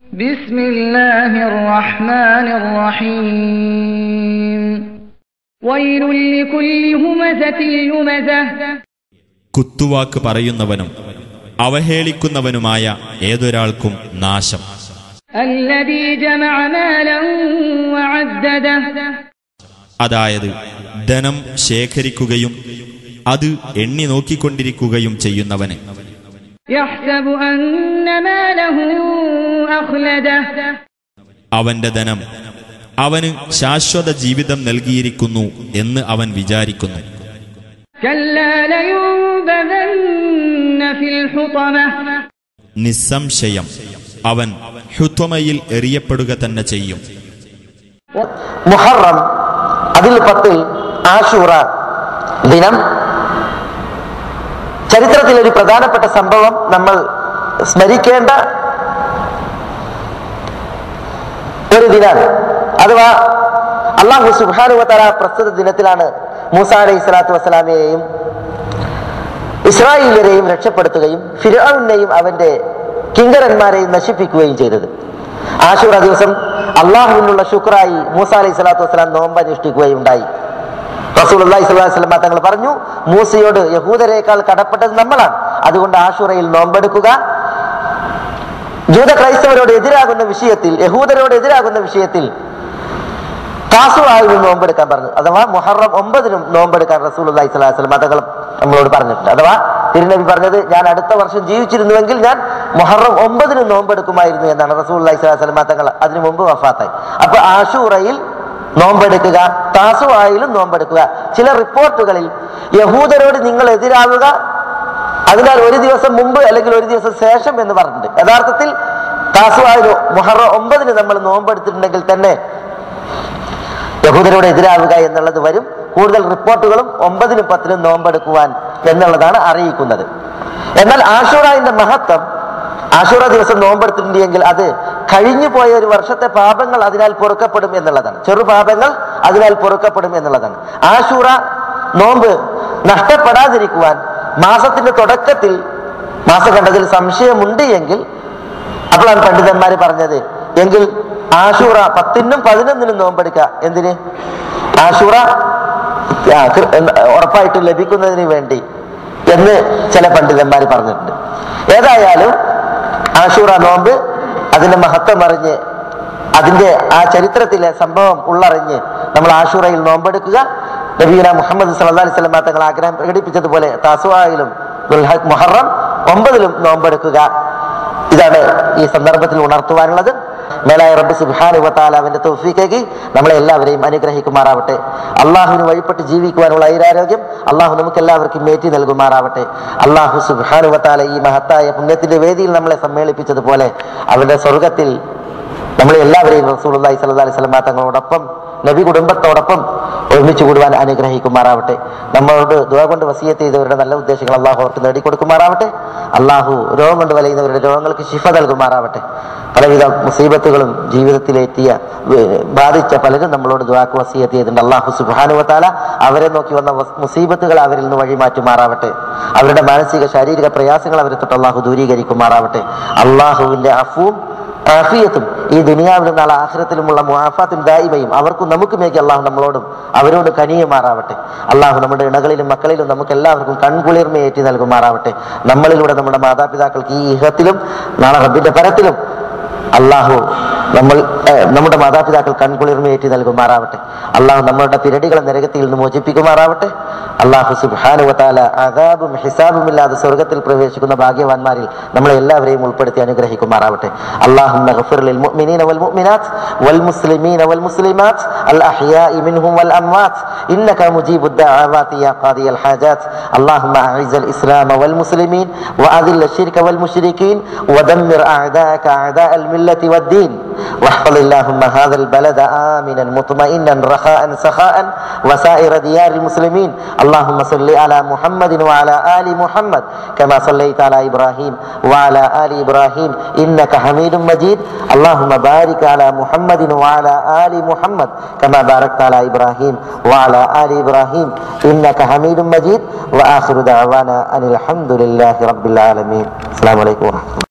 بسم الله الرحمن الرحيم ويل لكل همزة لمزة കുത്തുവാക്ക് പറയുന്നവനും അവഹേളിക്കുന്നവനുമായ ഏതൊരാൾക്കും നാശം الذي جمع مالا وعدده അതായത് ധനം ശേഖരിക്കുകയും അത് എണ്ണി നോക്കിക്കൊണ്ടിരിക്കുകയും ചെയ്യുന്നവന് يحسب أن ماله أخلده അവന്റെ ധനം അവന് ശാശ്വത ജീവിതം നൽകിയിരിക്കുന്നു എന്ന് അവൻ വിചാരിക്കുന്നു كلا لينبذن في الحطمة നിസ്സംശയം അവൻ ഹുത്വമയിൽ എറിയപ്പെടുക തന്നെ ചെയ്യും മുഹറം അതിൽ പത്തിൽ ആഷൂറ ദിനം ചരിത്രത്തിൽ ഒരു പ്രധാനപ്പെട്ട സംഭവം നമ്മൾ സ്മരിക്കേണ്ട ഒരു ദിനാണ് അഥവാ അള്ളാഹു സുബാനുവതല പ്രസ്തുത ദിനത്തിലാണ് മൂസ അലൈഹി സ്വലാത്തു വസ്സലാമയെയും ഇസ്രായേലരെയും രക്ഷപ്പെടുത്തുകയും ഫിറൌനെയും അവന്റെ കിങ്കരന്മാരെയും നശിപ്പിക്കുകയും ചെയ്തത് ആശുറ ദിവസം അള്ളാഹുവിനുള്ള ശുക്രായി മൂസ അലൈഹി സ്വലാത്തു വസ്സലാം നോമ്പ് അനുഷ്ഠിക്കുകയുണ്ടായി റസൂൽ അള്ളാഹി സ്വലാഹു വസ്ലമ തങ്ങൾ പറഞ്ഞു മൂസയോട് യഹൂദരേക്കാൾ കടപ്പെട്ടത് നമ്മളാണ് അതുകൊണ്ട് ആഷുറയിൽ നോമ്പെടുക്കുക ജൂത ക്രൈസ്തവരോട് എതിരാകുന്ന വിഷയത്തിൽ യഹൂദരോട് എതിരാകുന്ന വിഷയത്തിൽ താസുവായും നോമ്പെടുക്കാൻ പറഞ്ഞു അഥവാ മുഹറം ഒമ്പതിനും നോമ്പെടുക്കാൻ റസൂൽ അള്ളാഹി സ്വലാഹു വസ്ലം തങ്ങൾ നമ്മളോട് പറഞ്ഞിട്ടുണ്ട് അഥവാ തിരുനബി പറഞ്ഞത് ഞാൻ അടുത്ത വർഷം ജീവിച്ചിരുന്നുവെങ്കിൽ ഞാൻ മുഹറം ഒമ്പതിന് നോമ്പെടുക്കുമായിരുന്നു എന്നാണ് റസൂൽ അള്ളാഹി സ്വലാഹു വസ്ലം തങ്ങൾ അതിനു മുമ്പ് വഫാത്തായി അപ്പൊ ആഷൂറയിൽ നോമ്പെടുക്കുക താസുവായിലും നോമ്പെടുക്കുക ചില റിപ്പോർട്ടുകളിൽ യഹൂദരോട് നിങ്ങൾ എതിരാവുക അതിനാൽ ഒരു ദിവസം മുമ്പ് അല്ലെങ്കിൽ ഒരു ദിവസം ശേഷം എന്ന് പറഞ്ഞിട്ടുണ്ട് യഥാർത്ഥത്തിൽ താസുവായിലോ മുഹറ ഒമ്പതിന് നമ്മൾ നോമ്പെടുത്തിട്ടുണ്ടെങ്കിൽ തന്നെ യഹൂദരോട് എതിരാവുക എന്നുള്ളത് വരും കൂടുതൽ റിപ്പോർട്ടുകളും ഒമ്പതിനും പത്തിനും നോമ്പെടുക്കുവാൻ എന്നുള്ളതാണ് അറിയിക്കുന്നത് എന്നാൽ ആഷുറായിന്റെ മഹത്വം ആഷുറ ദിവസം നോമ്പെടുത്തിട്ടുണ്ടെങ്കിൽ അത് കഴിഞ്ഞു പോയ ഒരു വർഷത്തെ പാപങ്ങൾ അതിനാൽ പൊറുക്കപ്പെടും എന്നുള്ളതാണ് ചെറുപാപങ്ങൾ അതിനാൽ പൊറുക്കപ്പെടും എന്നുള്ളതാണ് ആഷുറ നോമ്പ് നഷ്ടപ്പെടാതിരിക്കുവാൻ മാസത്തിന്റെ തുടക്കത്തിൽ മാസഖണ്ഡത്തിൽ സംശയമുണ്ട് എങ്കിൽ അപ്പോഴാണ് പണ്ഡിതന്മാർ പറഞ്ഞത് എങ്കിൽ ആഷൂറ പത്തിനും പതിനൊന്നിനും നോമ്പെടുക്കുക എന്തിന് ആഷൂറ ആ, കൃ- ഉറപ്പായിട്ടും ലഭിക്കുന്നതിന് വേണ്ടി എന്ന് ചില പണ്ഡിതന്മാർ പറഞ്ഞിട്ടുണ്ട് ഏതായാലും ആഷൂറ നോമ്പ് അതിന്റെ മഹത്വം അറിഞ്ഞ് അതിന്റെ ആ ചരിത്രത്തിലെ സംഭവം ഉള്ളറിഞ്ഞ് നമ്മൾ ആഷൂറയിൽ നോമ്പെടുക്കുക നബീന മുഹമ്മദ് സല്ലല്ലാഹു അലൈഹി വസല്ലം തങ്ങൾ ആഗ്രഹം പ്രകടിപ്പിച്ചതുപോലെ താസുവായിലും ദുൽഹജ് മുഹറം ഒമ്പതിലും നോമ്പെടുക്കുക ഇതാണ് ഈ സന്ദർഭത്തിൽ ഉണർത്തുവാനുള്ളത് മേലായ റബ്ബ് സുബ്ഹാനഹു വതആല അവന്റെ തൗഫീഖേക്ക് നമ്മളെ എല്ലാവരെയും അനുഗ്രഹിക്കുമാറാവട്ടെ അള്ളാഹുവിന് വഴിപ്പെട്ട് ജീവിക്കുവാനുള്ള ഐരാരോഗ്യം അള്ളാഹു നമുക്ക് എല്ലാവർക്കും മേറ്റി നൽകുമാറാവട്ടെ അള്ളാഹു സുബ്ഹാനഹു വതആല ഈ മഹത്തായ പുണ്യത്തിന്റെ വേദിയിൽ നമ്മളെ സമ്മേളിപ്പിച്ചതുപോലെ അവന്റെ സ്വർഗത്തിൽ നമ്മളെ എല്ലാവരെയും റസൂലുള്ളാഹി സ്വല്ലല്ലാഹി അലൈഹി വസല്ലം തങ്ങളോടൊപ്പം നബി കുടുംബത്തോടൊപ്പം ഒരുമിച്ച് കൂടുവാൻ അനുഗ്രഹിക്കുമാറാവട്ടെ നമ്മളോട് ദുആ കൊണ്ട് വസീയത്ത് ചെയ്തവരുടെ നല്ല ഉദ്ദേശങ്ങൾ അള്ളാഹു അവർക്ക് നേടിക്കൊടുക്കുമാറാവട്ടെ അള്ളാഹു രോഗം കൊണ്ട് വലയുന്നവരുടെ രോഗങ്ങൾക്ക് ശിഫ നൽകുമാറാവട്ടെ പലവിധ മുസീബത്തുകളും ജീവിതത്തിലെത്തിയ ഏർ, ബാധിച്ച പലരും നമ്മളോട് ദുആക്ക് വസീയത്ത് ചെയ്തിട്ടുണ്ട് അള്ളാഹു സുബ്ഹാനുവതാല അവരെ നോക്കി വന്ന വസ്- മുസീബത്തുകൾ അവരിൽ നിന്ന് വഴിമാറ്റുമാറാവട്ടെ അവരുടെ മാനസിക ശാരീരിക പ്രയാസങ്ങൾ അവരെ തൊട്ട് അള്ളാഹു ദൂരീകരിക്കുമാറാവട്ടെ അള്ളാഹുവിന്റെ അഫുവും ആഫിയത്തും ഈ ദുനിയാവിലും നാളെ ആഖിറത്തിലുമുള്ള മുആഫാത്തും ദായിമയും അവർക്കും നമുക്കുമേക്ക് അള്ളാഹു നമ്മളോടും അവരോട് കനിയുമാറാവട്ടെ അള്ളാഹു നമ്മുടെ ഇണകളിലും മക്കളിലും നമുക്ക് എല്ലാവർക്കും കൺകുളിർമയേറ്റി നൽകുമാറാവട്ടെ നമ്മളിലൂടെ നമ്മുടെ മാതാപിതാക്കൾക്ക് ഈ ഇഹത്തിലും നാളെ റബ്ബിന്റെ പരത്തിലും അള്ളാഹു നമ്മൾ ഏഹ്, നമ്മുടെ മാതാപിതാക്കൾ കൺകുളിർമയേറ്റി നൽകുമാറാവട്ടെ അള്ളാഹു നമ്മളുടെ പിരടികളെ നരകത്തിൽ നിന്ന് മോചിപ്പിക്കുമാറാവട്ടെ അള്ളാഹു സുബാനുവത്താല അതാബും ഹിസാബും ഇല്ലാതെ സ്വർഗത്തിൽ പ്രവേശിക്കുന്ന ഭാഗ്യവാന്മാരിൽ നമ്മളെ എല്ലാവരെയും ഉൾപ്പെടുത്തി അനുഗ്രഹിക്കുമാറാവട്ടെ അള്ളാഹു للمؤمنين والمؤمنات والمسلمين والمسلمات الأحياء منهم والأموات إنك مجيب الدعوات يا قاضي الحاجات اللهم أعز الإسلام والمسلمين وأذل الشرك والمشركين ودمر أعداءك أعداء الملة والدين واحفظ اللهم هذا البلد آمنا مطمئنا رخاء سخاء وسائر ديار المسلمين اللهم صل على محمد وعلى آل محمد كما صليت على إبراهيم وعلى آل إبراهيم إنك حميد مجيد اللهم بارك على محمد وعلى آل محمد كما باركت على إبراهيم وعلى آل إبراهيم إنك حميد مجيد وآخر دعوانا أن الحمد لله رب العالمين السلام عليكم ورحمة الله